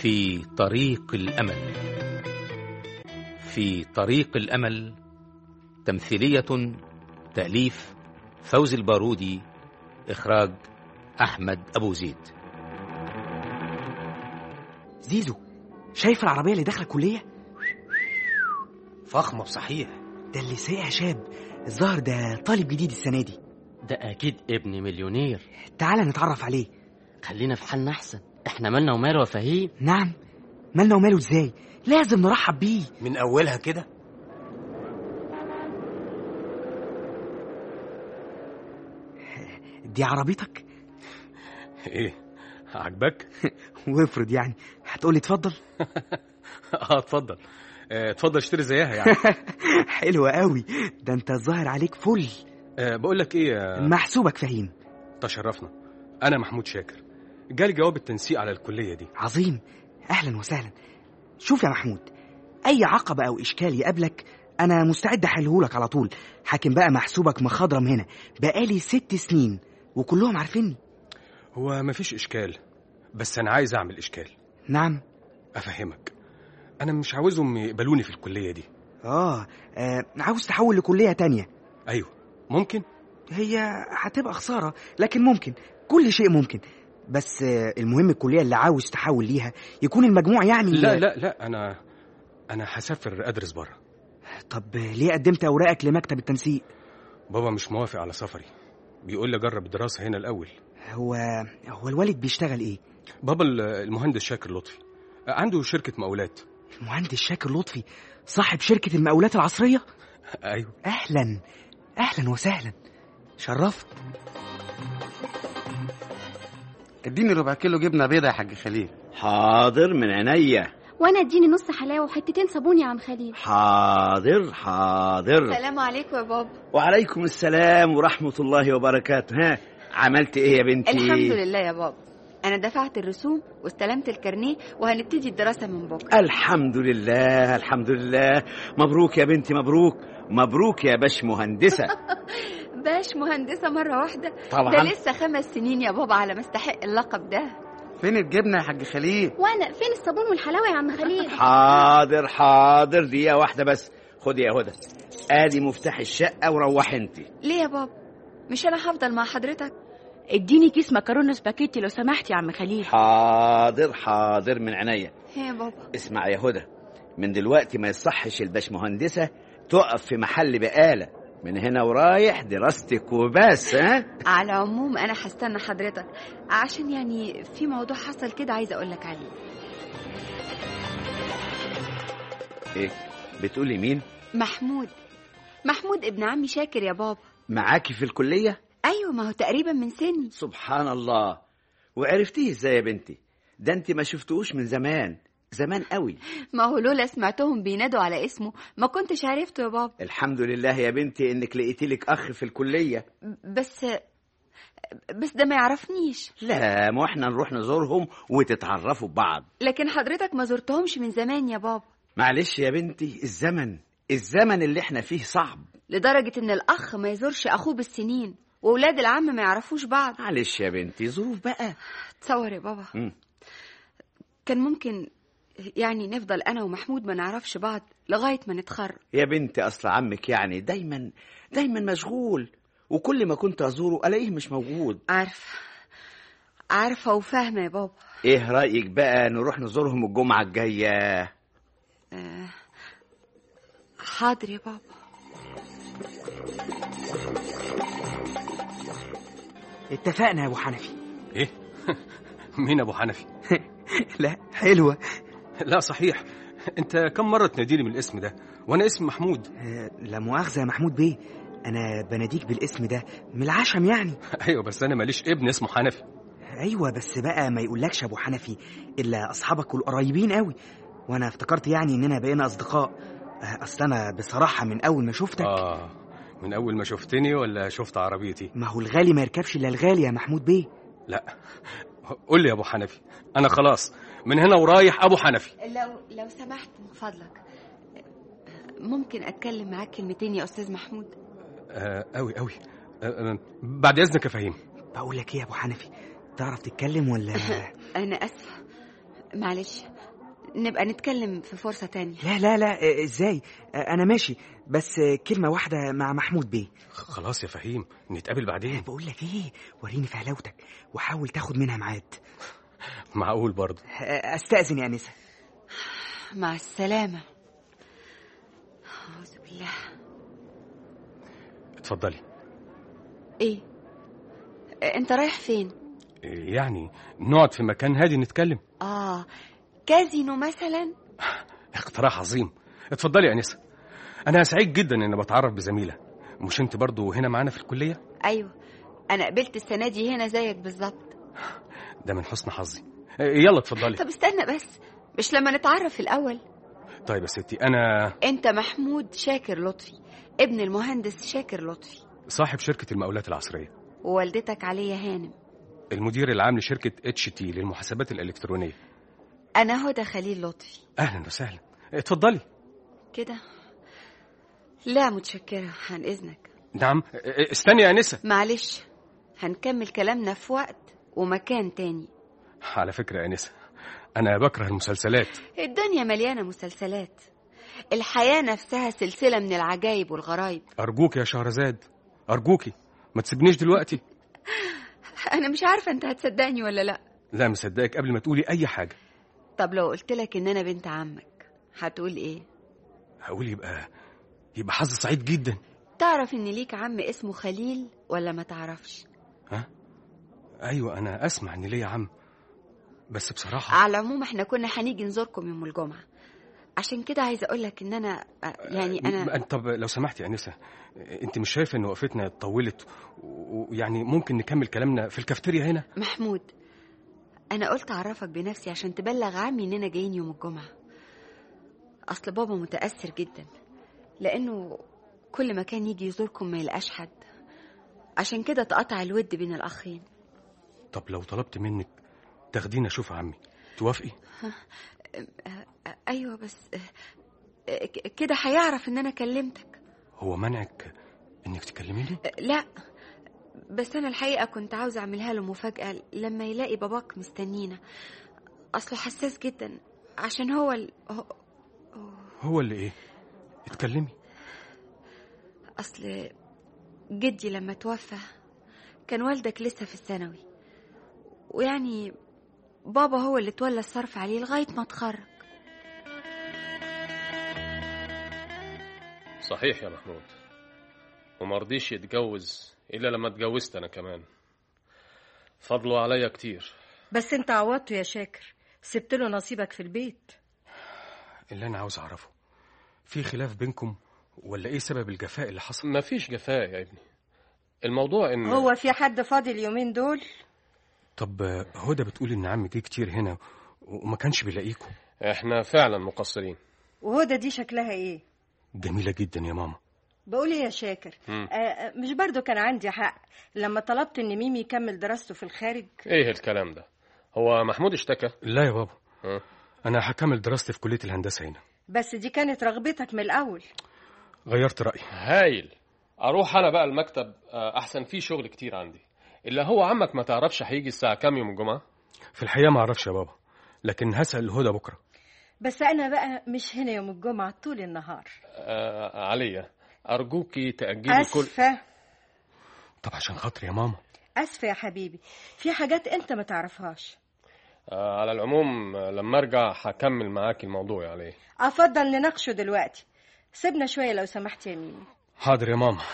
في طريق الأمل في طريق الأمل تمثيلية تأليف فوز البارودي إخراج أحمد أبو زيد زيزو شايف العربية اللي داخلة الكلية؟ فخمة بصحيح ده اللي سايقها شاب الظاهر ده طالب جديد السنة دي ده أكيد ابن مليونير تعال نتعرف عليه خلينا في حالنا أحسن إحنا مالنا وماله يا فهيم نعم مالنا وماله ازاي لازم نرحب بيه من أولها كده دي عربيتك إيه عجبك؟ وافرض يعني هتقولي اتفضل اه اتفضل آه، اتفضل اشتري زيها يعني حلوة قوي ده انت الظاهر عليك فل آه، بقول لك ايه آه، محسوبك فهيم تشرفنا انا محمود شاكر جالي جواب التنسيق على الكلية دي عظيم اهلا وسهلا شوف يا محمود اي عقبة او اشكال يقابلك انا مستعد احلهولك على طول حاكم بقى محسوبك مخضرم هنا بقالي ست سنين وكلهم عارفيني هو مفيش اشكال بس انا عايز اعمل اشكال نعم افهمك انا مش عاوزهم يقبلوني في الكلية دي آه, اه عاوز تحول لكلية تانية ايوه ممكن هي هتبقى خسارة لكن ممكن كل شيء ممكن بس آه، المهم الكلية اللي عاوز تحول ليها يكون المجموع يعني لا لا لا انا انا هسافر ادرس بره طب ليه قدمت أوراقك لمكتب التنسيق بابا مش موافق على سفري بيقول لي جرب الدراسة هنا الاول هو هو الوالد بيشتغل ايه بابا ال- المهندس شاكر لطفي عنده شركة مقاولات المهندس شاكر لطفي صاحب شركة المقاولات العصرية ايوه أهلا أهلا وسهلا شرفت اديني ربع كيلو جبنه بيضه يا حاج خليل حاضر من عينيا وانا اديني نص حلاوه وحتتين صابون يا عم خليل حاضر حاضر السلام عليكم يا بابا وعليكم السلام ورحمة الله وبركاته ها عملت ايه يا بنتي الحمد لله يا بابا انا دفعت الرسوم واستلمت الكارنيه وهنبتدي الدراسه من بكره الحمد لله الحمد لله مبروك يا بنتي مبروك مبروك يا باش مهندسة باش مهندسه مره واحده طبعا ده لسه خمس سنين يا بابا على ما استحق اللقب ده فين الجبنه يا حاج خليل وانا فين الصابون والحلاوه يا عم خليل حاضر حاضر دقيقة واحدة بس خدي يا هدى ادي مفتاح الشقة وروح انت ليه يا بابا مش انا هفضل مع حضرتك اديني كيس مكرونه سباكيتي لو سمحت يا عم خليل حاضر حاضر من عينيا هي يا بابا اسمع يا هدى من دلوقتي ما يصحش الباش مهندسة تقف في محل بقالة من هنا ورايح دراستك وبس ها على العموم انا هستنى حضرتك عشان يعني في موضوع حصل كده عايزه اقول لك عليه ايه بتقولي مين محمود محمود ابن عمي شاكر يا بابا معاكي في الكلية ايوه ما هو تقريبا من سني سبحان الله وعرفتيه ازاي يا بنتي ده انت ما شفتوش من زمان زمان قوي ما هو لولا سمعتهم بينادوا على اسمه ما كنتش عرفته يا بابا الحمد لله يا بنتي انك لقيتي لك اخ في الكلية بس بس ده ما يعرفنيش لا ما احنا نروح نزورهم وتتعرفوا ببعض لكن حضرتك ما زرتهمش من زمان يا بابا معلش يا بنتي الزمن الزمن اللي احنا فيه صعب لدرجة إن الأخ ما يزورش أخوه بالسنين وولاد العم ما يعرفوش بعض معلش يا بنتي ظروف بقى تصور يا بابا مم. كان ممكن يعني نفضل أنا ومحمود ما نعرفش بعض لغاية ما نتخرج يا بنتي اصل عمك يعني دايما دايما مشغول وكل ما كنت ازوره الاقيه مش موجود عارفة عارفة وفاهمة يا بابا ايه رايك بقى نروح نزورهم الجمعه الجايه آه، حاضر يا بابا اتفقنا يا أبو حنفي ايه مين ابو حنفي لا حلوة لا صحيح انت كم مرة تناديني من الاسم ده وانا اسمي محمود آه، لا مؤاخذة يا محمود بيه أنا بناديك بالاسم ده من العشم يعني ايوه بس انا ماليش ابن اسمه حنفي أيوة بس بقى ما يقولكش أبو حنفي إلا أصحابك القريبين قوي وأنا افتكرت يعني إننا بقينا أصدقاء آه، أصل أنا بصراحة من أول ما شفتك اه من اول ما شفتني ولا شفت عربيتي ما هو الغالي ما يركبش إلا الغالي يا محمود بيه لا قول لي يا ابو حنفي انا خلاص من هنا ورايح ابو حنفي لو لو سمحت من فضلك ممكن أتكلم معاك كلمتين يا أستاذ محمود آه قوي قوي آه آه بعد اذنك يا فهيم بقول لك إيه يا أبو حنفي تعرف تتكلم ولا أنا أسفة معلش نبقى نتكلم في فرصة تانية لا لا لا آه، ازاي آه، انا ماشي بس آه، كلمه واحده مع محمود بيه خلاص يا فهيم نتقابل بعدين بقول لك ايه وريني في حلاوتك وحاول تاخد منها ميعاد معقول برضه آه، استاذن يا انسه مع السلامة أعوذ بالله اتفضلي إيه أنت رايح فين؟ يعني نقعد في مكان هادي نتكلم آه كازينو مثلا اقتراح عظيم اتفضلي يا انسه انا سعيد جدا اني بتعرف بزميله مش انت برضو هنا معانا في الكليه أيوة أنا قبلت السنة دي هنا زيك بالظبط ده من حسن حظي يلا اتفضلي طب استنى بس مش لما نتعرف الأول طيب يا ستي انا أنت محمود شاكر لطفي ابن المهندس شاكر لطفي صاحب شركه المقاولات العصريه ووالدتك عليا هانم المدير العام لشركه اتش تي للمحاسبات الالكترونيه أنا هدى خليل لطفي اهلا وسهلا اتفضلي كده لا متشكرة عن إذنك نعم استني يا انسه معلش هنكمل كلامنا في وقت ومكان تاني على فكره يا انسه انا بكره المسلسلات الدنيا مليانة مسلسلات الحياة نفسها سلسلة من العجائب والغرايب ارجوك يا شهرزاد ارجوكي ما تسيبنيش دلوقتي أنا مش عارفة أنت هتصدقني ولا لأ لا مصدقك قبل ما تقولي اي حاجه طب لو قلت لك إن أنا بنت عمك هتقول إيه؟ هقول يبقى يبقى حظ سعيد جدا تعرف إن ليك عم اسمه خليل ولا ما تعرفش؟ ها ايوه انا اسمع ان ليا عم بس بصراحه على العموم احنا كنا هنيجي نزوركم يوم الجمعة عشان كده عايزة أقول لك إن أنا يعني أنا م- طب لو سمحت يا انسه انت مش شايفه ان وقفتنا طولت و- ويعني ممكن نكمل كلامنا في الكافتيريا هنا محمود أنا قلت أعرفك بنفسي عشان تبلغ عمي إننا جايين يوم الجمعة أصل بابا متأثر جدا لأنه كل ما كان يجي يزوركم ما يلقاش حد عشان كده اتقطع الود بين الأخين طب لو طلبت منك تاخديني اشوف عمي توافقي أيوة بس آه، ك- كده هيعرف إن أنا كلمتك هو منعك انك تكلميني آه، لا بس أنا الحقيقة كنت عاوزة أعملها له مفاجأة لما يلاقي باباك مستنينا أصله حساس جدا عشان هو ال... هو- هو اللي ايه اتكلمي أصل جدي لما توفى كان والدك لسه في الثانوي ويعني بابا هو اللي تولى الصرف عليه لغاية ما اتخرج صحيح يا محمود وما رضيش يتجوز الا لما اتجوزت انا كمان فضله عليا كتير بس انت عوضته يا شاكر سبت له نصيبك في البيت اللي انا عاوز اعرفه في خلاف بينكم ولا ايه سبب الجفاء اللي حصل مفيش جفاء يا ابني الموضوع ان هو في حد فاضي اليومين دول طب آه، هدى بتقول ان عمي جه كتير هنا وما كانش بيلاقيكم احنا فعلا مقصرين وهدى دي شكلها ايه جميله جدا يا ماما بقول ايه يا شاكر مم. آه آه، مش برضو كان عندي حق لما طلبت ان ميمي يكمل دراسته في الخارج ايه الكلام ده هو محمود اشتكى لا يا بابا ها؟ انا هكمل دراستي في كليه الهندسه هنا بس دي كانت رغبتك من الاول غيرت رايي هايل اروح انا بقى المكتب آه، احسن في شغل كتير عندي الا هو عمك ما تعرفش هيجي الساعه كام يوم الجمعه في الحقيقه ما اعرفش يا بابا لكن هسال هدى بكره بس انا بقى مش هنا يوم الجمعة طول النهار آه عليا ارجوكي تاجلي كل اسفة طب عشان خاطري يا ماما اسفة يا حبيبي في حاجات انت ما تعرفهاش آه على العموم آه، لما ارجع هكمل معاك الموضوع عليه افضل نناقشه دلوقتي سيبنا شوية لو سمحت يا ميمي حاضر يا ماما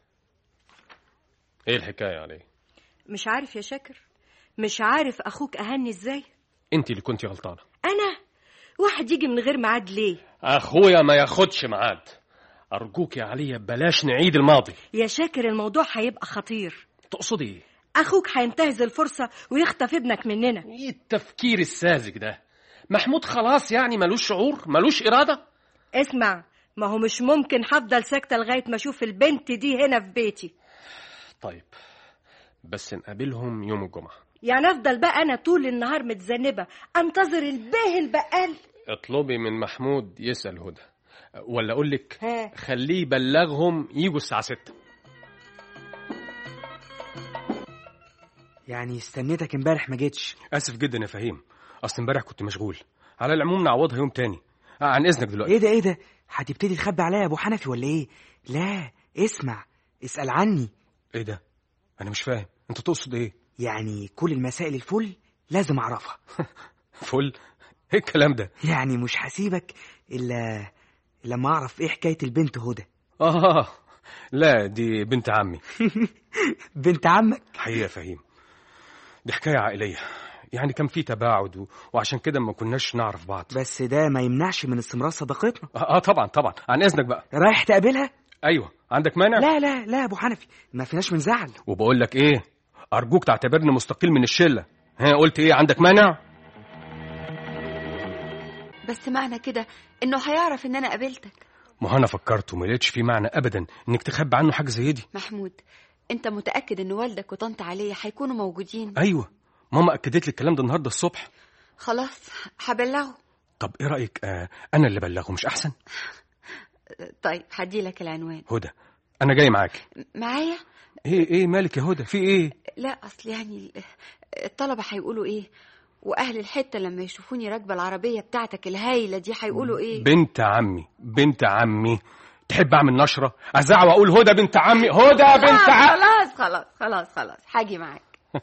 ايه الحكايه عليه مش عارف يا شاكر مش عارف اخوك اهني ازاي انت اللي كنتي غلطانه انا واحد يجي من غير ميعاد ليه اخويا ما ياخدش ميعاد ارجوك يا عليا بلاش نعيد الماضي يا شاكر الموضوع هيبقى خطير تقصدي ايه اخوك هينتهز الفرصة ويخطف ابنك مننا ايه التفكير الساذج ده محمود خلاص يعني ملوش شعور ملوش اراده اسمع ما هو مش ممكن هفضل ساكتة لغاية ما اشوف البنت دي هنا في بيتي طيب بس نقابلهم يوم الجمعه يعني افضل بقى انا طول النهار متذنبة انتظر الباه البقال اطلبي من محمود يسال هدى ولا اقول لك ها خليه يبلغهم يجوا الساعه 6 يعني استنيتك امبارح ما جيتش اسف جدا يا فهيم اصل امبارح كنت مشغول على العموم نعوضها يوم تاني آه، عن اذنك دلوقتي ايه ده ايه ده هتبتدي تخبي عليا يا ابو حنفي ولا ايه لا اسمع اسال عني ايه ده انا مش فاهم انت تقصد ايه يعني كل المسائل الفل لازم اعرفها فل ايه الكلام ده يعني مش هسيبك الا لما اعرف ايه حكايه البنت هدى اه لا دي بنت عمي بنت عمك حقيقه فهيم دي حكايه عائليه يعني كان في تباعد و... وعشان كده ما كناش نعرف بعض بس ده ما يمنعش من استمرار صداقتنا اه آه، طبعا طبعا عن اذنك بقى رايح تقابلها ايوه عندك مانع لا لا لا يا ابو حنفي ما فيناش من زعل وبقول لك ايه ارجوك تعتبرني مستقيل من الشله ها قلت ايه عندك مانع بس معنى كده انه هيعرف ان انا قابلتك ما هو انا فكرت وما لقيتش في معنى ابدا انك تخبي عنه حاجه زي دي محمود انت متاكد ان والدك وطنط عليا هيكونوا موجودين ايوه ماما اكدت لي الكلام ده النهارده الصبح خلاص هبلغه طب ايه رايك آه انا اللي بلغه مش احسن طيب هديلك العنوان هدى انا جاي معاك معايا ايه ايه مالك يا هدى في ايه لا اصل يعني الطلبه هيقولوا ايه واهل الحته لما يشوفوني راكبه العربيه بتاعتك الهايله دي هيقولوا ايه بنت عمي بنت عمي تحب اعمل نشره ازعق واقول هدى بنت عمي هدى بنت عمي خلاص خلاص خلاص خلاص هاجي معاك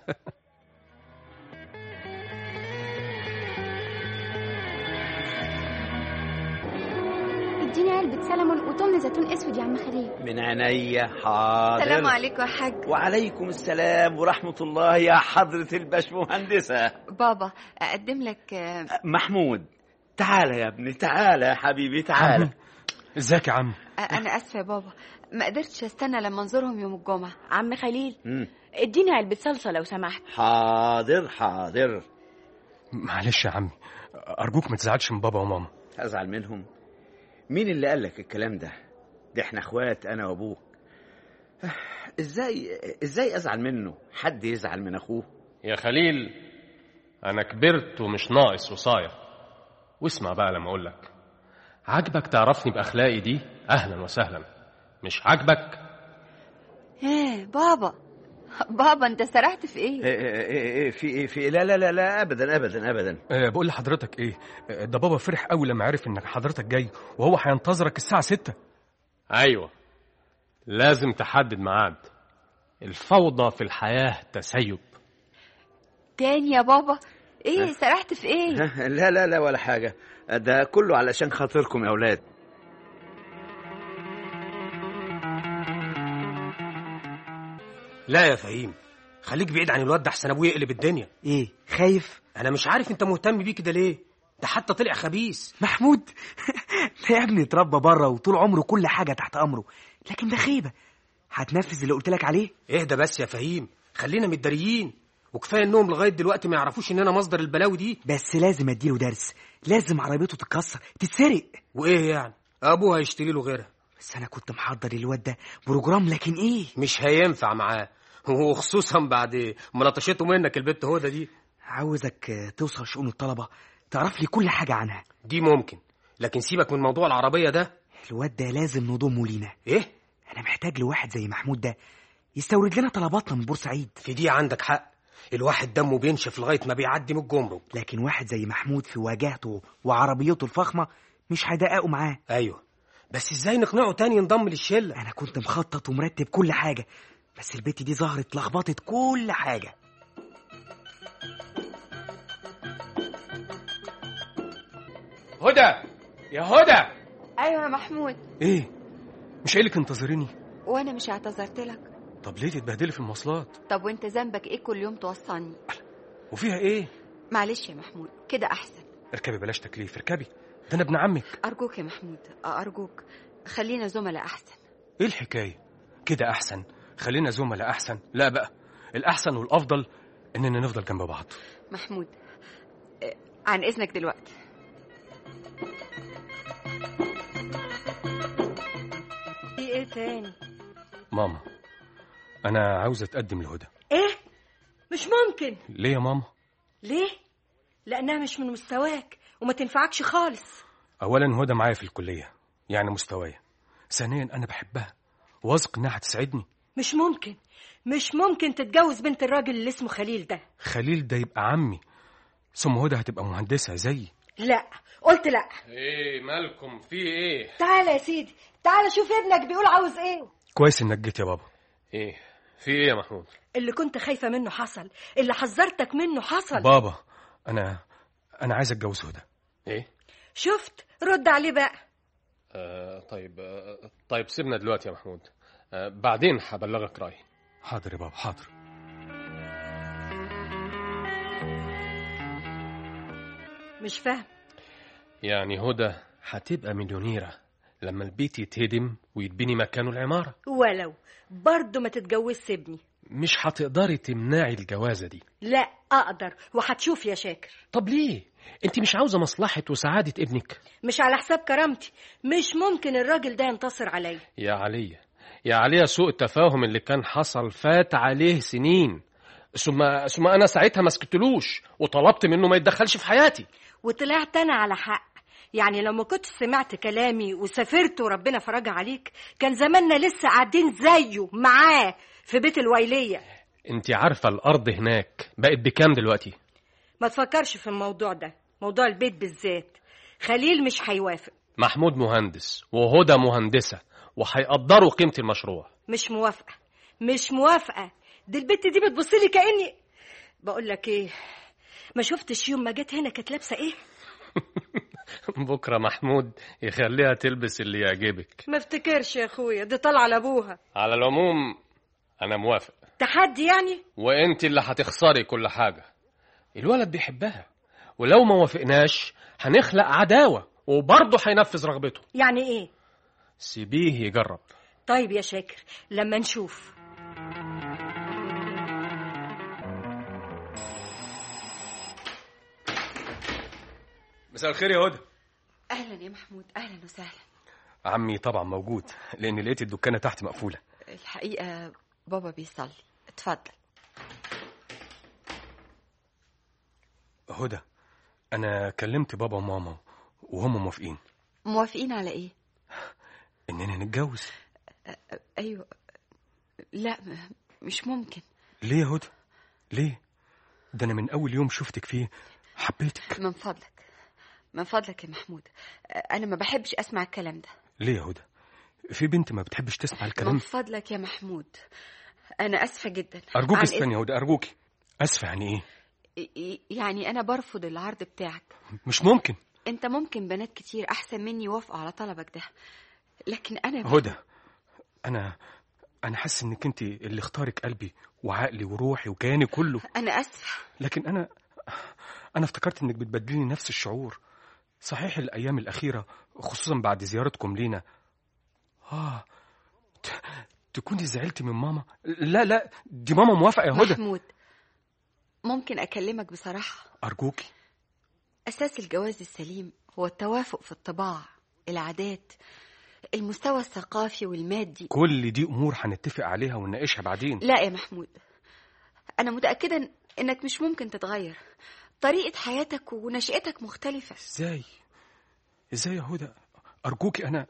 اديني علبة سلمون وتمن زيتون اسود يا عم خليل من عينيا حاضر السلام عليكم يا حاج وعليكم السلام ورحمة الله يا حضرة الباشمهندسة بابا اقدم لك آه، محمود تعالى يا ابني تعالى يا حبيبي تعالى ازيك يا عم انا اسفه يا بابا ما قدرتش استنى لما انظرهم يوم الجمعه عم خليل مم. اديني علبة صلصة لو سمحت حاضر حاضر معلش يا عمي ارجوك ما تزعلش من بابا وماما ازعل منهم مين اللي قال لك الكلام ده ده احنا اخوات انا وابوك آه، ازاي ازاي ازعل منه حد يزعل من اخوه يا خليل انا كبرت ومش ناقص وصاير واسمع بقى لما اقول لك عاجبك تعرفني باخلاقي دي اهلا وسهلا مش عاجبك ايه بابا بابا انت سرحت في ايه ايه ايه ايه ايه في ايه في إيه؟ لا لا لا لا ابدا ابدا ابدا أه بقول لحضرتك ايه آه، ده بابا فرح قوي لما عرف انك حضرتك جاي وهو هينتظرك الساعه 6 ايوه لازم تحدد ميعاد الفوضى في الحياه تسيب تاني يا بابا ايه سرحت في ايه ها، لا لا لا ولا حاجة ده كله علشان خاطركم يا أولاد لا يا فهيم خليك بعيد عن الواد ده احسن ابوه يقلب الدنيا ايه خايف انا مش عارف انت مهتم بيه كده ليه ده حتى طلع خبيث محمود ده يا ابني اتربى بره وطول عمره كل حاجه تحت امره لكن ده خيبه هتنفذ اللي قلت لك عليه اهدى بس يا فهيم خلينا متداريين وكفايه انهم لغايه دلوقتي ما يعرفوش اننا مصدر البلاوي دي بس لازم اديله درس لازم عربيته تتكسر تتسرق وايه يعني ابوه هيشتري له غيرها بس انا كنت محضر الواد ده بروجرام لكن ايه مش هينفع معاه وخصوصا بعد ما لطشته منك البت هدى دي عاوزك آه، توصل شؤون الطلبه تعرف لي كل حاجه عنها دي ممكن لكن سيبك من موضوع العربيه ده الواد ده لازم نضمه لينا ايه انا محتاج لواحد زي محمود ده يستورد لنا طلباتنا من بورسعيد في دي عندك حق الواحد دمه بينشف لغايه ما بيعدي من الجمرك لكن واحد زي محمود في واجهته وعربيته الفخمه مش هيدققوا معاه ايوه بس ازاي نقنعه تاني ينضم للشله انا كنت مخطط ومرتب كل حاجه بس البت دي ظهرت لخبطت كل حاجه هدى يا هدى ايوه يا محمود ايه مش قايل لك انتظريني وانا مش اعتذرت لك طب ليه تتبهدلي في المواصلات طب وانت ذنبك ايه كل يوم توصلني وفيها ايه معلش يا محمود كده احسن اركبي بلاش تكليف اركبي ده انا ابن عمك ارجوك يا محمود ارجوك خلينا زملاء احسن ايه الحكايه كده احسن خلينا زملاء احسن لا بقى الاحسن والافضل اننا نفضل جنب بعض محمود آه، عن اذنك دلوقتي في ايه تاني ماما انا عاوز اتقدم لهدى ايه مش ممكن ليه يا ماما ليه لانها مش من مستواك وما تنفعكش خالص اولا هدى معايا في الكليه يعني مستوايا ثانيا انا بحبها واثق انها هتسعدني مش ممكن مش ممكن تتجوز بنت الراجل اللي اسمه خليل ده خليل ده يبقى عمي ثم هدى هتبقى مهندسه زيي لا قلت لا ايه مالكم في ايه تعالى يا سيدي تعالى شوف ابنك بيقول عاوز ايه كويس انك جيت يا بابا ايه في ايه يا محمود اللي كنت خايفة منه حصل اللي حذرتك منه حصل بابا انا انا عايز اتجوز هدى ايه شفت رد عليه بقى آه طيب آه طيب سيبنا دلوقتي يا محمود آه بعدين هبلغك رايي حاضر يا بابا حاضر مش فاهم يعني هدى هتبقى مليونيرة لما البيت يتهدم ويتبني مكانه العمارة ولو برضه ما تتجوزش ابني مش هتقدري تمنعي الجوازة دي لا اقدر وهتشوف يا شاكر طب ليه انت مش عاوزة مصلحة وسعادة ابنك مش على حساب كرامتي مش ممكن الراجل ده ينتصر عليا يا عليا يا عليا سوء التفاهم اللي كان حصل فات عليه سنين ثم ثم انا ساعتها ما سكتلوش وطلبت منه ما يتدخلش في حياتي وطلعت انا على حق يعني لو ما كنت سمعت كلامي وسافرت وربنا فرجها عليك كان زماننا لسه قاعدين زيه معاه في بيت الويلية انت عارفة الارض هناك بقت بكام دلوقتي ما تفكرش في الموضوع ده موضوع البيت بالذات خليل مش هيوافق محمود مهندس وهدى مهندسة وهيقدروا قيمة المشروع مش موافقة مش موافقة دي البت دي بتبصلي كأني بقول لك ايه ما شفتش يوم ما جت هنا كانت لابسة ايه بكرة محمود يخليها تلبس اللي يعجبك ما افتكرش يا اخويا دي طالعة لابوها على العموم أنا موافق تحدي يعني وانت اللي هتخسري كل حاجة الولد بيحبها ولو ما وافقناش هنخلق عداوة وبرضه هينفذ رغبته يعني ايه سيبيه يجرب طيب يا شاكر لما نشوف مساء الخير يا هدى اهلا يا محمود اهلا وسهلا عمي طبعا موجود لان لقيت الدكانه تحت مقفوله الحقيقه بابا بيصلي اتفضل هدى انا كلمت بابا وماما وهم موافقين موافقين على ايه اننا نتجوز ايوه لا مش ممكن ليه يا هدى ليه ده انا من اول يوم شفتك فيه حبيتك من فضلك من فضلك يا محمود انا ما بحبش اسمع الكلام ده ليه يا هدى في بنت ما بتحبش تسمع الكلام من فضلك يا محمود انا اسفه جدا ارجوك عن استني يا هدى ارجوكي اسفه يعني ايه إيه- يعني انا برفض العرض بتاعك مش ممكن انت ممكن بنات كتير احسن مني يوافقوا على طلبك ده لكن انا هدى انا انا حاسس انك انت اللي اختارك قلبي وعقلي وروحي وكياني كله انا اسفه لكن انا انا افتكرت انك بتبدلني نفس الشعور صحيح الايام الاخيره خصوصا بعد زيارتكم لينا اه ت- تكوني زعلتي من ماما لا لا دي ماما موافقه يا هدى محمود ممكن اكلمك بصراحه ارجوكي اساس الجواز السليم هو التوافق في الطباع العادات المستوى الثقافي والمادي كل دي امور هنتفق عليها ونناقشها بعدين لا يا محمود انا متاكده انك مش ممكن تتغير طريقه حياتك ونشأتك مختلفه ازاي ازاي يا هدى ارجوكي انا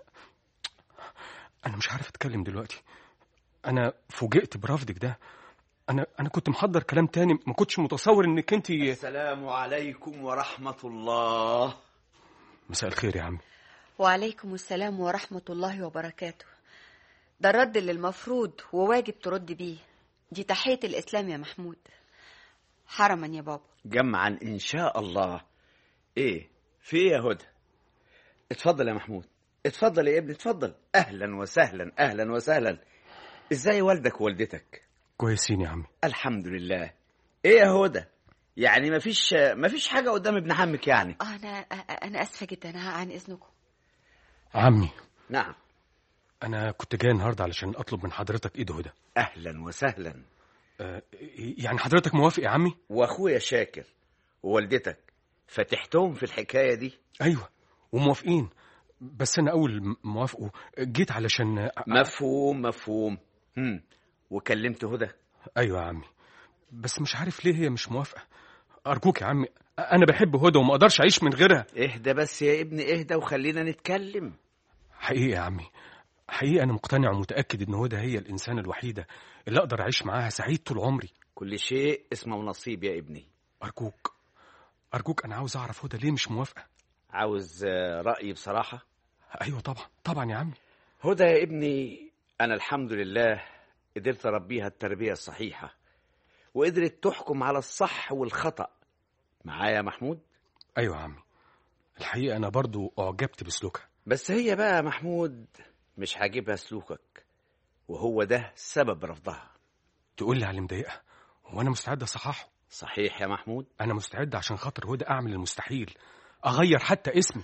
انا مش عارف اتكلم دلوقتي انا فوجئت برفضك ده انا انا كنت محضر كلام تاني ما كنتش متصور انك انت السلام عليكم ورحمة الله مساء الخير يا عمي وعليكم السلام ورحمه الله وبركاته ده الرد اللي المفروض وواجب ترد بيه دي تحيه الاسلام يا محمود حرما يا بابا جمعا إن شاء الله إيه في إيه يا هدى اتفضل يا محمود اتفضل يا ابني اتفضل أهلا وسهلا أهلا وسهلا إزاي والدك ووالدتك كويسين يا عمي الحمد لله إيه يا هدى يعني مفيش مفيش حاجة قدام ابن عمك يعني انا انا اسفه جدا عن اذنكم عمي نعم انا كنت جاي النهارده علشان اطلب من حضرتك ايد هدى أهلا وسهلا آه يعني حضرتك موافق يا عمي وأخويا شاكر ووالدتك فتحتهم في الحكاية دي ايوه وموافقين بس انا اول م- موافقه جيت علشان مفهوم مفهوم هم. وكلمت هدى ايوه يا عمي بس مش عارف ليه هي مش موافقه ارجوك يا عمي انا بحب هدى وما اقدرش اعيش من غيرها اهدى بس يا ابني اهدى وخلينا نتكلم حقيقي يا عمي حقيقي انا مقتنع ومتاكد ان هدى هي الانسانه الوحيده اللي اقدر اعيش معاها سعيد طول عمري كل شيء اسمه نصيب يا ابني ارجوك ارجوك انا عاوز اعرف هدى ليه مش موافقه عاوز آه، رأيي بصراحة ايوه طبعا طبعا يا عمي هدى يا ابني أنا الحمد لله قدرت أربيها التربية الصحيحة وقدرت تحكم على الصح والخطأ معايا يا محمود ايوه يا عمي الحقيقه انا برضو اعجبت بسلوكها بس هي بقى يا محمود مش عاجبها سلوكك وهو ده سبب رفضها تقول لي على اللي مضايقها وانا مستعد اصححه صحيح يا محمود انا مستعد عشان خاطر هدى اعمل المستحيل اغير حتى اسمي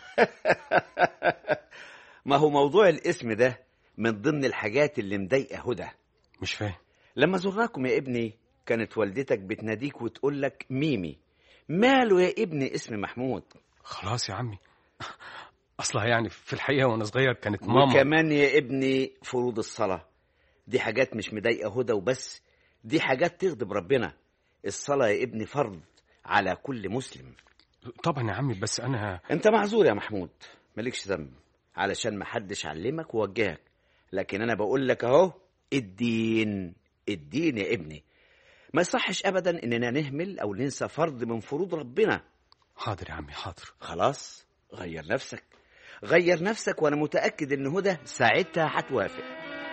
ما هو موضوع الاسم ده من ضمن الحاجات اللي مضايقه هدى مش فاهم لما زرناكم يا ابني كانت والدتك بتناديك وتقول لك ميمي ماله يا ابني اسم محمود خلاص يا عمي اصلها يعني في الحقيقه وانا صغير كانت ماما وكمان يا ابني فروض الصلاة دي حاجات مش مضايقة هدى وبس دي حاجات تغضب ربنا الصلاة يا ابني فرض على كل مسلم طبعا يا عمي بس انا انت معذور يا محمود مالكش ذنب علشان محدش علمك ووجهك لكن انا بقول لك اهو الدين الدين يا ابني ما يصحش ابدا اننا نهمل او ننسى فرض من فروض ربنا حاضر يا عمي حاضر خلاص غير نفسك غير نفسك وانا متاكد ان هدى ساعتها هتوافق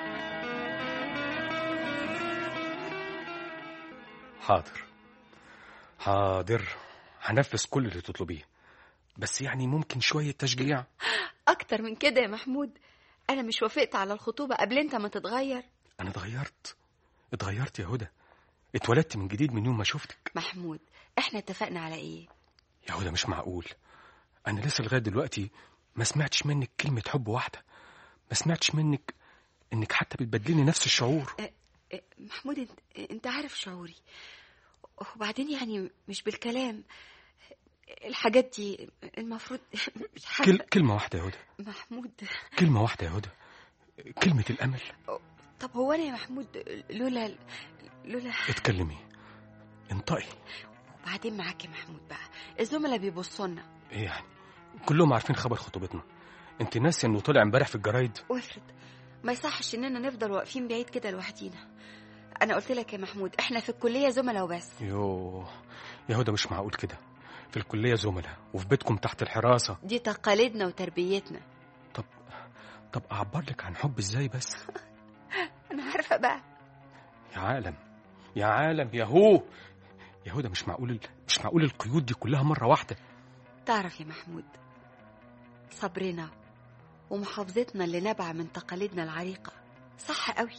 حاضر حاضر هنفذ كل اللي تطلبيه بس يعني ممكن شويه تشجيع اكتر من كده يا محمود انا مش وافقت على الخطوبه قبل انت ما تتغير انا اتغيرت اتغيرت يا هدى اتولدت من جديد من يوم ما شفتك محمود احنا اتفقنا على ايه يا هدى مش معقول انا لسه لغايه دلوقتي ما سمعتش منك كلمه حب واحده ما سمعتش منك انك حتى بتبدلني نفس الشعور إيه، محمود انت, انت عارف شعوري وبعدين يعني مش بالكلام الحاجات دي المفروض مش كل... عارفة. كلمه واحده يا هدى محمود كلمه واحده يا هدى كلمه الامل طب هو انا يا محمود لولا لولا اتكلمي انطقي وبعدين معاك يا محمود بقى الزملاء بيبصوا لنا ايه يعني كلهم عارفين خبر خطوبتنا انت ناسيه انه طلع امبارح في الجرايد وافرض ما يصحش اننا نفضل واقفين بعيد كده لوحدينا انا قلت لك يا محمود احنا في الكليه زملاء وبس يوه يا هدى مش معقول كده في الكليه زملاء وفي بيتكم تحت الحراسه دي تقاليدنا وتربيتنا طب اعبر لك عن حب ازاي بس انا عارفه بقى يا عالم يا عالم يا هو يا هدى مش معقول مش معقول القيود دي كلها مره واحده تعرف يا محمود صبرنا ومحافظتنا اللي نابعه من تقاليدنا العريقه صح قوي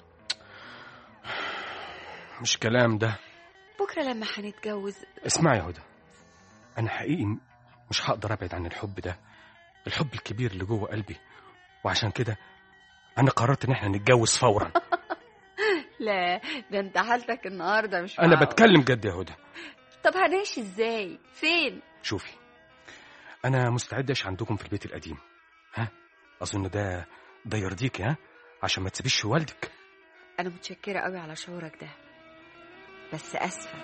مش كلام ده بكره لما هنتجوز اسمعي يا هدى انا حقيقي مش هقدر ابعد عن الحب ده الحب الكبير اللي جوه قلبي وعشان كده انا قررت ان احنا نتجوز فورا لا ده انت حالتك النهارده مش انا معقول. بتكلم جد يا هدى طب هنعيش ازاي فين شوفي انا مستعد اعيش عندكم في البيت القديم ها اظن ده ده يرضيك ها عشان ما تسيبيش والدك انا متشكره قوي على شعورك ده بس اسفه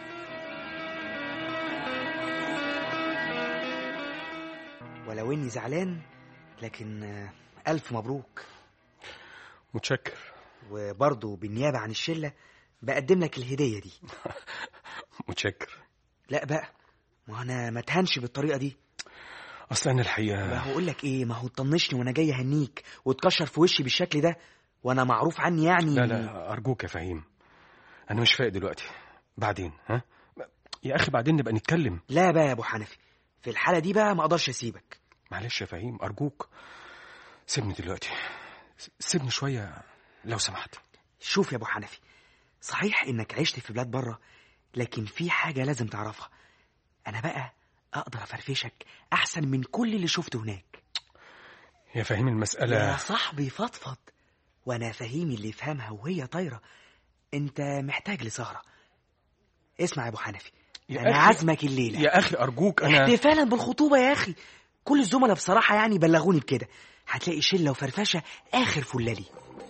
ولو اني زعلان لكن آه، الف مبروك متشكر وبرضه بالنيابه عن الشله بقدم لك الهديه دي متشكر لا بقى ما انا ما اتهنش بالطريقه دي اصل انا الحقيقه ما هقول لك ايه ما هو تطنشني وانا جاي اهنيك وتكشر في وشي بالشكل ده وانا معروف عني يعني لا لا ارجوك يا فهيم انا مش فايق دلوقتي بعدين ها يا اخي بعدين نبقى نتكلم لا بقى يا ابو حنفي في الحاله دي بقى ما اقدرش اسيبك معلش يا فهيم ارجوك سيبني دلوقتي س- سيبني شويه لو سمحت شوف يا ابو حنفي صحيح انك عشت في بلاد بره لكن في حاجه لازم تعرفها انا بقى اقدر افرفشك احسن من كل اللي شفته هناك يا فهيم المساله يا صاحبي فضفض وانا فهيمي اللي يفهمها وهي طايره انت محتاج لسهره اسمع يا ابو حنفي يا انا أخي- عازمك الليله يا اخي ارجوك انا احتفالا بالخطوبه يا اخي كل الزملاء بصراحه يعني بلغوني بكده هتلاقي شله وفرفشه اخر فلالي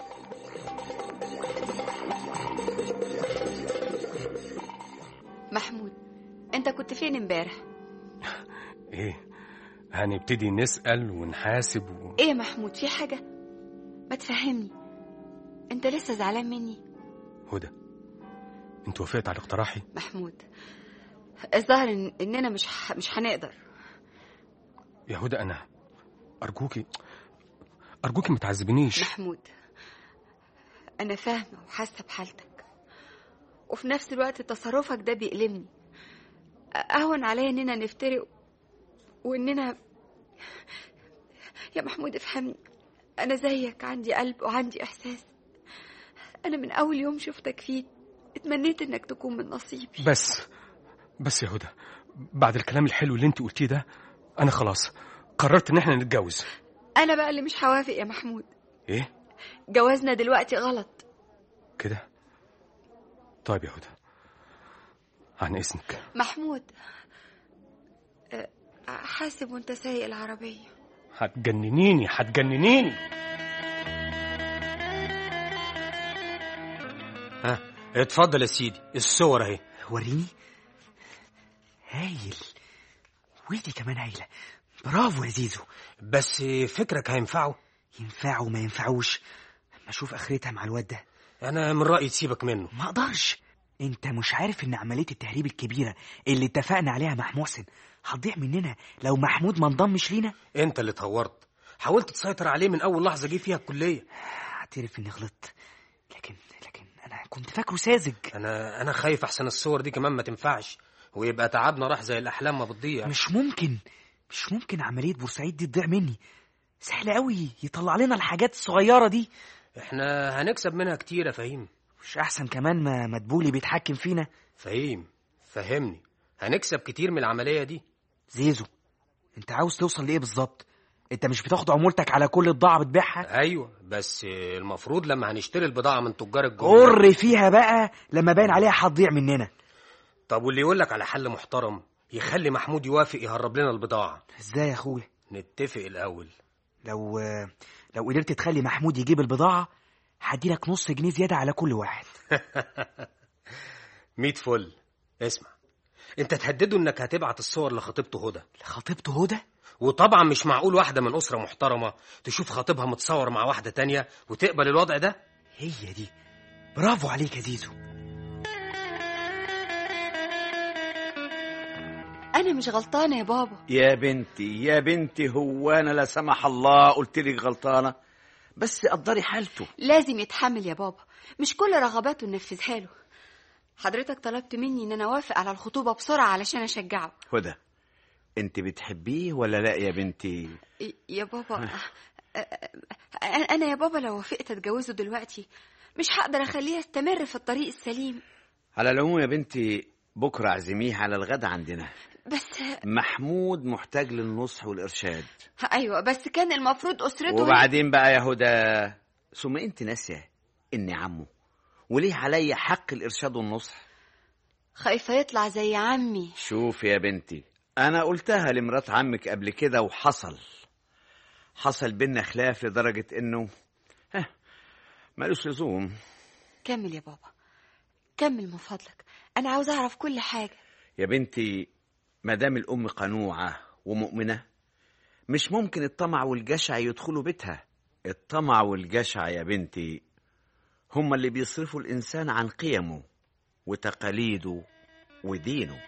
محمود انت كنت فين امبارح ايه هنبتدي نسال ونحاسب و... ايه يا محمود في حاجه ما تفهمني انت لسه زعلان مني هدى انت وافقت على اقتراحي محمود الظاهر إن اننا مش ح... مش هنقدر يا هدى انا ارجوكي ارجوكي ما تعذبنيش محمود انا فاهمه وحاسه بحالتك وفي نفس الوقت تصرفك ده بيألمني اهون عليا اننا نفترق واننا يا محمود افهمني انا زيك عندي قلب وعندي احساس انا من اول يوم شفتك فيه اتمنيت انك تكون من نصيبي بس بس يا هدى بعد الكلام الحلو اللي انت قلتيه ده انا خلاص قررت ان احنا نتجوز انا بقى اللي مش هوافق يا محمود ايه جوازنا دلوقتي غلط كده طيب يا هدى عن اذنك محمود أه، حاسب وانت سايق العربيه هتجننيني هتجننيني ها اتفضل يا سيدي الصور اهي وريني هايل ودي كمان هايله برافو يا زيزو بس فكرك هينفعه ينفعوا وما ينفعوش اما اشوف اخرتها مع الواد ده انا من رايي تسيبك منه ما اقدرش انت مش عارف ان عمليه التهريب الكبيره اللي اتفقنا عليها مع محسن هتضيع مننا لو محمود ما انضمش لينا انت اللي اتهورت حاولت تسيطر عليه من اول لحظه جه فيها الكليه اعترف اني غلطت لكن لكن انا كنت فاكره ساذج انا انا خايف احسن الصور دي كمان ما تنفعش ويبقى تعبنا راح زي الاحلام ما بتضيع مش ممكن مش ممكن عمليه بورسعيد دي تضيع مني سهل قوي يطلع لنا الحاجات الصغيره دي احنا هنكسب منها كتير يا فهيم مش احسن كمان ما مدبولي بيتحكم فينا فهيم فهمني هنكسب كتير من العمليه دي زيزو انت عاوز توصل لايه بالظبط انت مش بتاخد عمولتك على كل الضاعه بتبيعها ايوه بس المفروض لما هنشتري البضاعه من تجار الجمله قر فيها بقى لما باين عليها هتضيع مننا طب واللي يقول لك على حل محترم يخلي محمود يوافق يهرب لنا البضاعه ازاي يا اخويا نتفق الاول لو لو قدرت تخلي محمود يجيب البضاعه هديلك نص جنيه زياده على كل واحد ميت فل اسمع انت تهدده انك هتبعت الصور لخطيبته هدى لخطيبته هدى وطبعا مش معقول واحده من اسره محترمه تشوف خطيبها متصور مع واحده تانية وتقبل الوضع ده هي دي برافو عليك يا زيزو انا مش غلطانه يا بابا يا بنتي يا بنتي هو انا لا سمح الله قلت لك غلطانه بس قدري حالته لازم يتحمل يا بابا مش كل رغباته ننفذها له حضرتك طلبت مني ان انا اوافق على الخطوبه بسرعه علشان اشجعه هدى انت بتحبيه ولا لا يا بنتي ي- يا بابا أ- أ- انا يا بابا لو وافقت اتجوزه دلوقتي مش هقدر اخليه يستمر في الطريق السليم على العموم يا بنتي بكره اعزميه على الغدا عندنا بس محمود محتاج للنصح والارشاد ايوه بس كان المفروض اسرته وبعدين بقى يا هدى ثم انت ناسيه اني عمه وليه عليا حق الارشاد والنصح خايفه يطلع زي عمي شوف يا بنتي انا قلتها لمرات عمك قبل كده وحصل حصل بينا خلاف لدرجه انه ها مالوش لزوم كمل يا بابا كمل من فضلك انا عاوز اعرف كل حاجه يا بنتي ما دام الام قنوعه ومؤمنه مش ممكن الطمع والجشع يدخلوا بيتها الطمع والجشع يا بنتي هما اللي بيصرفوا الانسان عن قيمه وتقاليده ودينه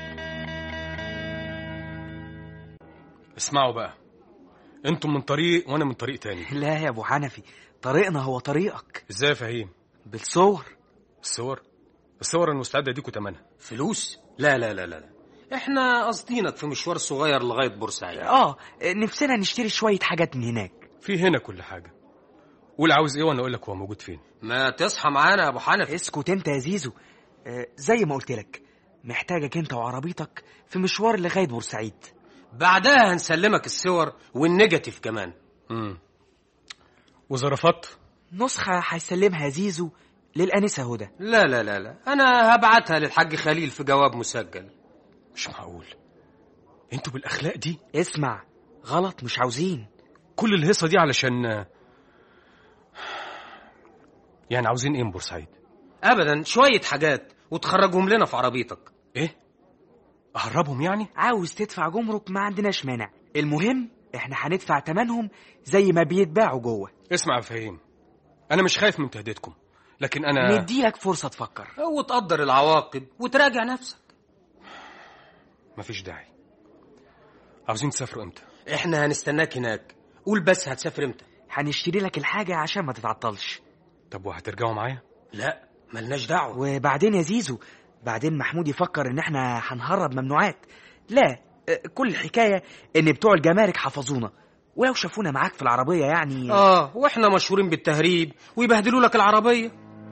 اسمعوا بقى انتم من طريق وانا من طريق تاني لا يا ابو حنفي طريقنا هو طريقك ازاي يا فهيم بالصور الصور الصور المستعده ديكوا تمنها فلوس لا لا لا لا لا. احنا قاصدينك في مشوار صغير لغايه بورسعيد اه نفسنا نشتري شويه حاجات من هناك في هنا كل حاجه قول عاوز ايه وانا اقول لك هو موجود فين ما تصحى معانا يا ابو حنفي اسكت انت يا زيزو آه، زي ما قلت لك محتاجك انت وعربيتك في مشوار لغايه بورسعيد بعدها هنسلمك الصور والنيجاتيف كمان امم وزرافات نسخه هيسلمها يا زيزو للانسه هدى لا لا لا لا انا هبعتها للحاج خليل في جواب مسجل مش معقول انتوا بالاخلاق دي اسمع غلط مش عاوزين كل الهيصه دي علشان يعني عاوزين ايه من بورسعيد ابدا شويه حاجات وتخرجهم لنا في عربيتك ايه اهربهم يعني عاوز تدفع جمرك ما عندناش مانع المهم احنا هندفع تمنهم زي ما بيتباعوا جوه اسمع يا فهيم انا مش خايف من تهديدكم لكن انا نديلك فرصه تفكر وتقدر العواقب وتراجع نفسك مفيش داعي عاوزين تسافروا امتى احنا هنستناك هناك قول بس هتسافر امتى هنشتري لك الحاجة عشان ما تتعطلش طب وهترجعوا معايا لا ملناش دعوه وبعدين يا زيزو بعدين محمود يفكر ان احنا هنهرب ممنوعات لا آه، كل الحكاية ان بتوع الجمارك حفظونا ولو شافونا معاك في العربية يعني اه واحنا مشهورين بالتهريب ويبهدلوا لك العربيه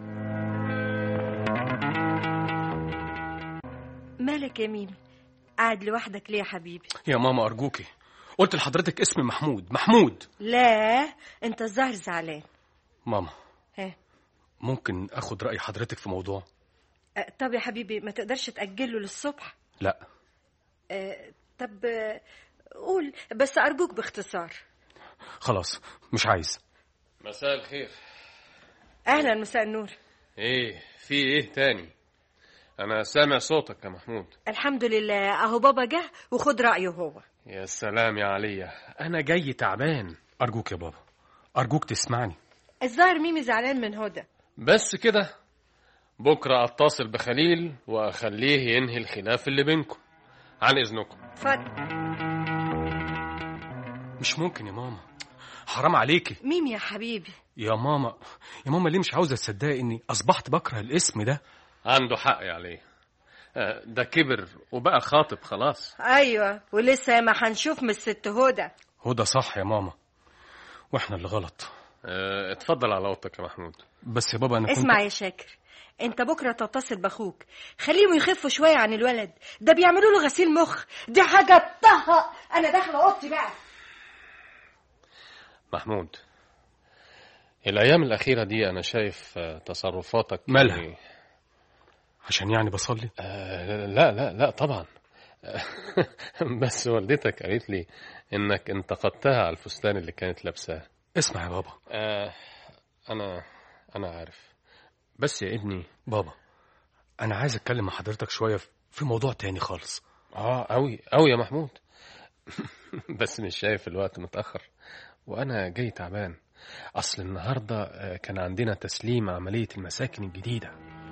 مالك يا ميمي قاعد لوحدك ليه يا حبيبي يا ماما ارجوكي قلت لحضرتك اسمي محمود محمود لا انت الظاهر زعلان ماما ها ممكن اخد راي حضرتك في موضوع أه، طب يا حبيبي ما تقدرش تأجله للصبح لا أه، طب أه، قول بس أرجوك باختصار خلاص مش عايز مساء الخير أهلا مساء النور ايه في ايه تاني انا سامع صوتك يا محمود الحمد لله أهو بابا جه وخد رأيه هو يا سلام يا عليا انا جاي تعبان ارجوك يا بابا ارجوك تسمعني الظاهر ميمي زعلان من هدى بس كده بكره اتصل بخليل واخليه ينهي الخلاف اللي بينكم عن اذنكم اتفضل مش ممكن يا ماما حرام عليكي ميمي يا حبيبي يا ماما يا ماما ليه مش عاوزه تصدقي اني اصبحت بكره الاسم ده عنده حق يا علي آه، ده كبر وبقى خاطب خلاص أيوة ولسه ما هنشوف من الست هدى هدى صح يا ماما واحنا اللي غلط آه، اتفضل على اوضتك يا محمود بس يا بابا انا كنت اسمع يا شاكر انت بكره تتصل باخوك خليهم يخفوا شويه عن الولد ده بيعملوا له غسيل مخ دي حاجه طه انا داخله اوضتي بقى محمود الايام الاخيره دي انا شايف آه، تصرفاتك مالها؟ يعني- عشان يعني بصلي آه، لا لا لا طبعا بس والدتك قالت لي انك انتقدتها على الفستان اللي كانت لابساه اسمع يا بابا آه انا انا عارف بس يا ابني بابا انا عايز اتكلم مع حضرتك شويه في موضوع تاني خالص اه قوي قوي يا محمود بس مش شايف الوقت متاخر وانا جاي تعبان اصل النهارده آه، كان عندنا تسليم عمليه المساكن الجديده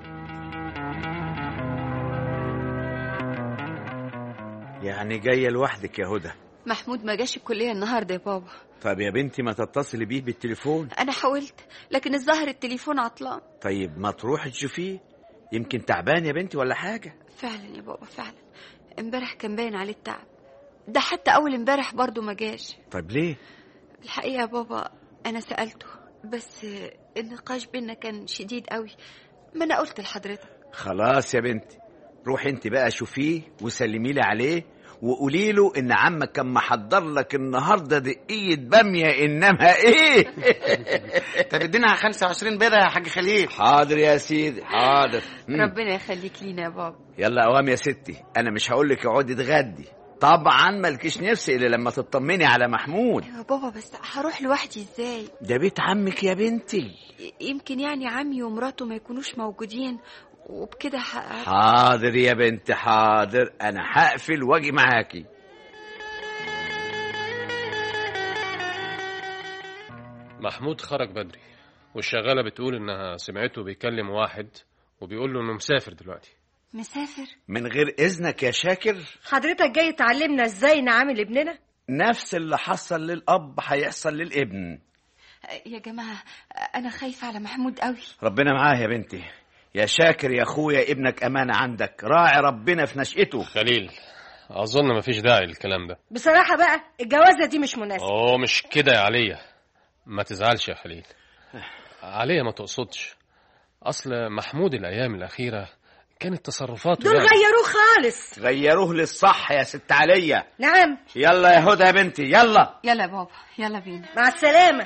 يعني جاية لوحدك يا هدى محمود ما جاش الكلية النهاردة يا بابا طب يا بنتي ما تتصلي بيه بالتليفون أنا حاولت لكن الظاهر التليفون عطلان طيب ما تروحي تشوفيه يمكن تعبان يا بنتي ولا حاجة فعلا يا بابا فعلا امبارح كان باين عليه التعب ده حتى أول امبارح برضه ما جاش طيب ليه الحقيقة يا بابا أنا سألته بس النقاش بينا كان شديد قوي ما أنا قلت لحضرتك خلاص يا بنتي روحي انت بقى شوفيه وسلمي لي عليه وقولي له ان عمك كان محضر لك النهارده دقيقه باميه انما ايه طب ادينا 25 بيضه يا حاج خليل حاضر يا سيدي حاضر مم. ربنا يخليك لينا يا بابا يلا قوام يا ستي انا مش هقول لك اقعدي تغدي طبعا مالكيش نفس الا لما تطمني على محمود يا بابا بس هروح لوحدي ازاي ده بيت عمك يا بنتي ي- يمكن يعني عمي ومراته ما يكونوش موجودين وبكده ح... حاضر يا بنت حاضر انا هقفل واجي معاكي محمود خرج بدري والشغاله بتقول انها سمعته بيكلم واحد وبيقول له انه مسافر دلوقتي مسافر من غير اذنك يا شاكر حضرتك جاي تعلمنا ازاي نعامل ابننا نفس اللي حصل للاب هيحصل للابن يا جماعة أنا خايفة على محمود قوي ربنا معاه يا بنتي يا شاكر يا اخويا ابنك امانه عندك راعي ربنا في نشأته خليل اظن مفيش داعي للكلام ده بصراحه بقى الجوازه دي مش مناسبه اوه مش كده يا عليا ما تزعلش يا خليل عليا ما تقصدش اصل محمود الايام الاخيره كانت تصرفاته دول يعني- غيروه خالص غيروه للصح يا ست عليا نعم يلا يا هدى يا بنتي يلا يلا يا بابا يلا بينا مع السلامه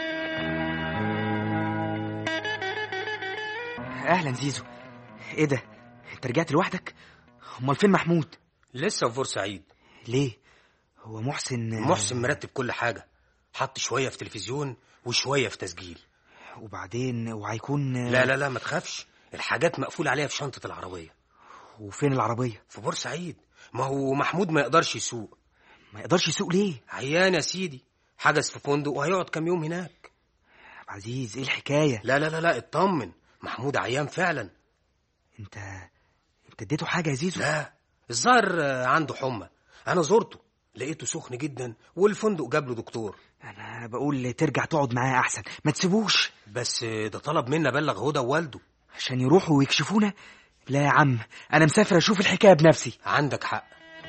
اهلا زيزو ايه ده انت رجعت لوحدك امال فين محمود لسه في بورسعيد ليه هو محسن محسن مرتب كل حاجه حط شويه في تلفزيون وشويه في تسجيل وبعدين وهيكون لا لا لا ما تخافش الحاجات مقفول عليها في شنطه العربيه وفين العربيه في بورسعيد ما هو محمود ما يقدرش يسوق ما يقدرش يسوق ليه عيان يا سيدي حجز في فندق وهيقعد كام يوم هناك عبد العزيز ايه الحكايه لا لا لا لا اطمن محمود عيان فعلا انت انت اديته حاجه يا زيزو لا الظاهر آه، عنده حمى انا زرته لقيته سخن جدا والفندق جاب له دكتور انا بقول ترجع تقعد معاه احسن ما تسيبوش بس آه، ده طلب منا ابلغ هدى ووالده عشان يروحوا ويكشفونا لا يا عم انا مسافر اشوف الحكايه بنفسي عندك حق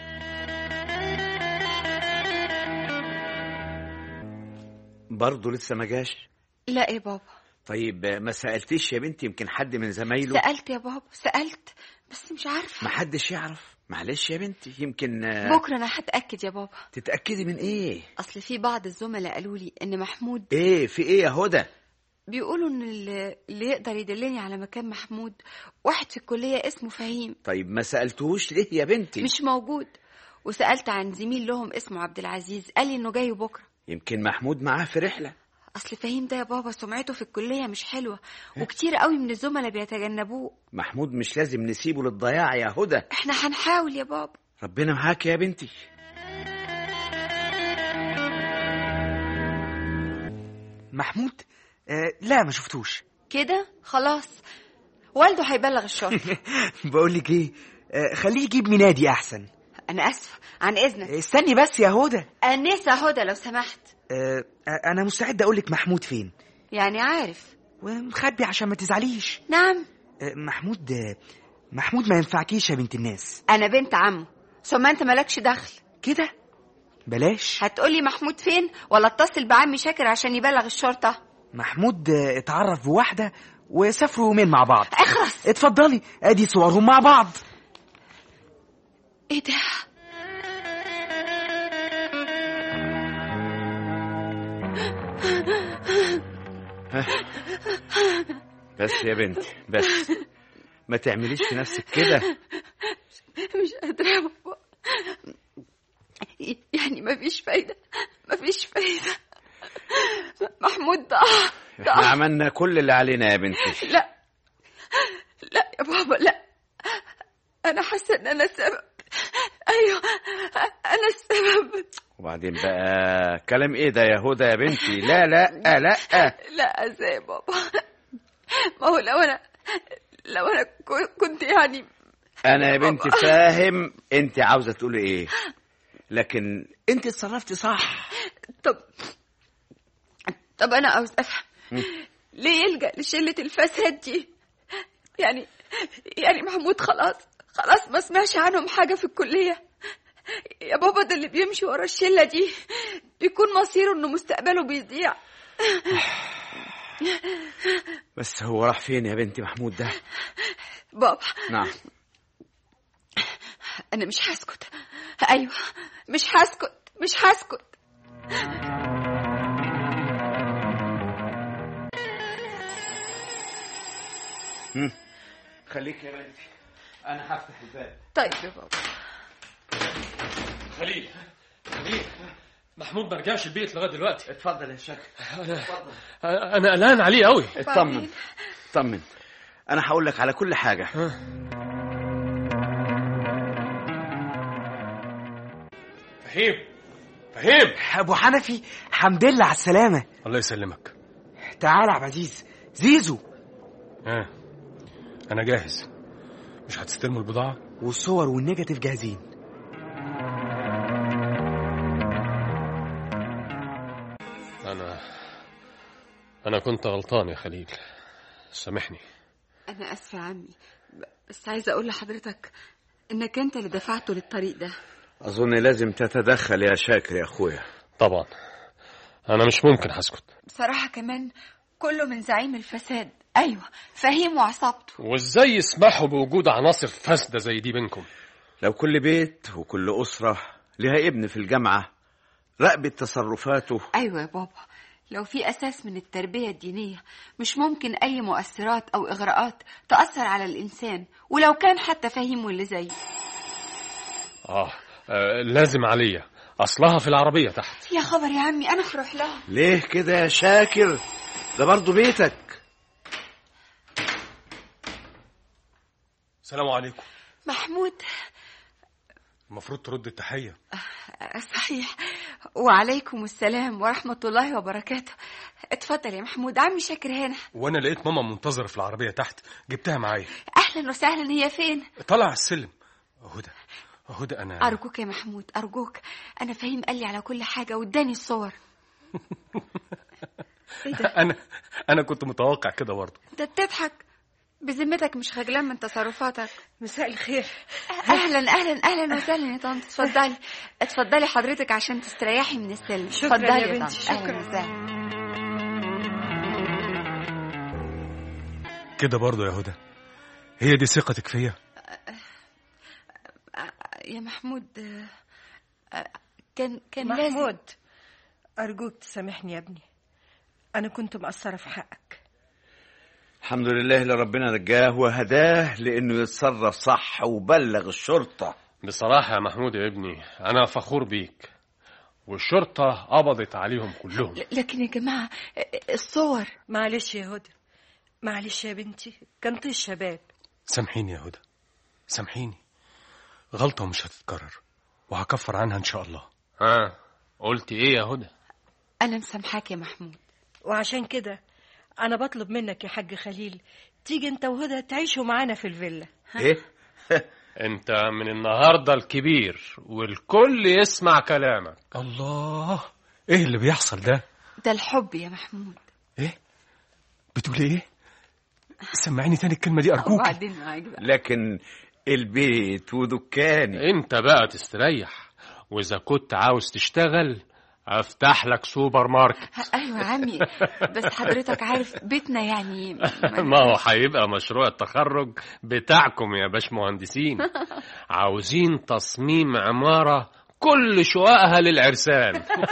برضه لسه ما جاش لا يا بابا طيب ما سألتيش يا بنتي يمكن حد من زمايله سألت يا بابا سألت بس مش عارفة ما حدش يعرف معلش يا بنتي يمكن آه، بكرة أنا هتأكد يا بابا تتأكدي من ايه أصل في بعض الزملاء قالوا لي إن محمود ايه في ايه يا هدى بيقولوا إن اللي اللي يقدر يدلني على مكان محمود واحد في الكلية اسمه فهيم طيب ما سألتوش ليه يا بنتي مش موجود وسألت عن زميل لهم اسمه عبد العزيز قال لي إنه جاي بكرة يمكن محمود معاه في رحلة أصل فهيم ده يا بابا سمعته في الكلية مش حلوة وكتير قوي من الزملاء بيتجنبوه محمود مش لازم نسيبه للضياع يا هدى احنا هنحاول يا بابا ربنا معاك يا بنتي محمود آه لا ما شفتوش كده خلاص والده هيبلغ الشرطة بقول لك ايه آه خليه يجيب منادي احسن أنا آسفة عن إذنك استني بس يا هدى أنسة هدى لو سمحت آه آه، انا مستعد اقول لك محمود فين يعني عارف ومخبي عشان ما تزعليش نعم آه محمود آه محمود ما ينفعكيش يا بنت الناس أنا بنت عمه ثم أنت مالكش دخل كده بلاش هتقولي محمود فين ولا اتصل بعمي شاكر عشان يبلغ الشرطة محمود آه، اتعرف بواحدة وسافروا يومين مع بعض اخرس اتفضلي ادي صورهم مع بعض ايه ده بس يا بنتي بس ما تعمليش في نفسك كده مش قادرة يا بابا يعني مفيش فايدة مفيش فايدة محمود ضاع احنا ضاع عملنا كل اللي علينا يا بنتي لا لا يا بابا لا أنا حاسة إن أنا السبب أيوه أنا السبب وبعدين بقى كلام ايه ده يا هدى يا بنتي لا لا لا لا ازاي يا بابا ما هو لو أنا لو أنا كو- كنت يعني انا يا بنتي فاهم انت عاوزه تقولي ايه لكن انت اتصرفتي صح طب طب أنا عاوز أفهم ليه يلجأ لشلة الفساد دي يعني يعني محمود خلاص خلاص ما سمعش عنهم حاجة في الكلية يا بابا ده اللي بيمشي ورا الشلة دي بيكون مصيره انه مستقبله بيضيع بس هو راح فين يا بنتي محمود ده بابا نعم انا مش هسكت ايوه مش هسكت مش هسكت هم. خليك يا بنتي انا هفتح الباب طيب يا بابا خليل خليل محمود ما رجعش البيت لغايه دلوقتي اتفضل يا شاكر انا انا قلقان عليه قوي اطمن اطمن انا هقول لك على كل حاجه فهيم فهيم ابو حنفي حمد لله على السلامة الله يسلمك تعال يا عبد العزيز زيزو ها انا جاهز مش هتستلموا البضاعه والصور والنيجاتيف جاهزين انا انا كنت غلطان يا خليل سامحني انا اسفه يا عمي ب- بس عايزه اقول لحضرتك انك انت اللي دفعته للطريق ده اظن لازم تتدخل يا شاكر يا اخويا طبعا انا مش ممكن هسكت بصراحه كمان كله من زعيم الفساد ايوه فهيم وعصابته وازاي يسمحوا بوجود عناصر فاسده زي دي بينكم لو كل بيت وكل اسره لها ابن في الجامعه راقبت تصرفاته ايوه يا بابا لو في اساس من التربيه الدينيه مش ممكن اي مؤثرات او اغراءات تاثر على الانسان ولو كان حتى فهيم واللي زيه آه. اه لازم عليا اصلها في العربيه تحت يا خبر يا عمي انا هروح لها ليه كده يا شاكر ده برضه بيتك السلام عليكم محمود المفروض ترد التحيه آه، صحيح وعليكم السلام ورحمه الله وبركاته اتفضل يا محمود عمي شاكر هنا وانا لقيت ماما منتظره في العربيه تحت جبتها معايا اهلا وسهلا هي فين طلع على السلم هدى هدى انا ارجوك يا محمود ارجوك انا فهيم قال لي على كل حاجه واداني الصور ايه ده انا انا كنت متوقع كده برضه انت بتضحك بذمتك مش خجلان من تصرفاتك مساء الخير اهلا اهلا اهلا وسهلا يا طنط اتفضلي اتفضلي حضرتك عشان تستريحي من السلم شكراً اتفضلي يا يا بنتي، طنط اهلا شكراً. وسهلا كده برضه يا هدى هي دي ثقتك فيا يا محمود آه، آه، كان كان لازم محمود أرجوك تسامحني يا ابني أنا كنت مقصرة في حقك الحمد لله اللي ربنا نجاه وهداه لانه يتصرف صح وبلغ الشرطه بصراحة يا محمود يا ابني أنا فخور بيك والشرطة قبضت عليهم كلهم لكن يا جماعه آه، الصور معلش يا هدى معلش يا بنتي كان طيش شباب سامحيني يا هدى سامحيني غلطة ومش هتتكرر وهكفر عنها إن شاء الله ها قلت إيه يا هدى انا مسامحاك يا محمود وعشان كده أنا بطلب منك يا حاج خليل تيجي أنت وهدى تعيشوا معانا في الفيلا ايه أنت من النهاردة الكبير والكل يسمع كلامك الله إيه اللي بيحصل ده ده الحب يا محمود بتقولي إيه سمعيني تاني الكلمة دي أرجوك وبعدين معاك بقى لكن البيت ودكاني أنت بقى تستريح وإذا كنت عاوز تشتغل أفتح لك سوبر ماركت ايوه يا عمي بس حضرتك عارف بيتنا يعني ما هو هيبقى مشروع التخرج بتاعكم يا باش مهندسين عاوزين تصميم عمارة كل شققها للعرسان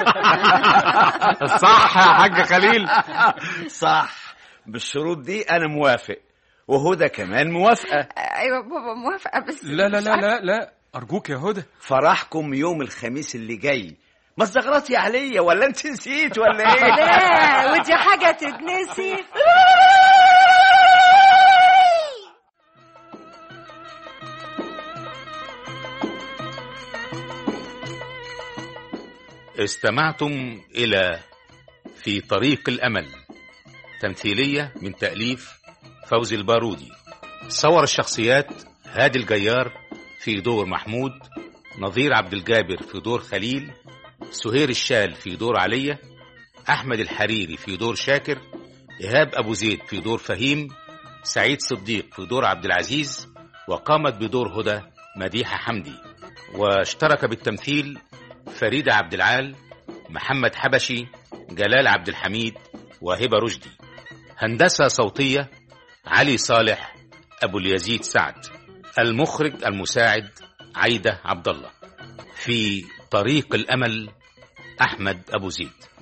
صح يا حاج خليل صح بالشروط دي انا موافق وهدى كمان موافقه ايوه بابا موافقه بس لا لا مش لا عارفة. لا لا أرجوك يا هدى فرحكم يوم الخميس اللي جاي ما استغرطي عليا ولا انت نسيت ولا ايه لا ودي حاجة تتنسي استمعتم إلى في طريق الأمل تمثيلية من تأليف فوزي البارودي صور الشخصيات هادي الجيار في دور محمود نظير عبد الجابر في دور خليل سهير الشال في دور علية أحمد الحريري في دور شاكر إيهاب أبو زيد في دور فهيم سعيد صديق في دور عبد العزيز وقامت بدور هدى مديحة حمدي واشترك بالتمثيل فريدة عبد العال محمد حبشي جلال عبد الحميد وهبة رشدي هندسة صوتية علي صالح أبو اليزيد سعد المخرج المساعد عايدة عبد الله في طريق الأمل أحمد أبو زيد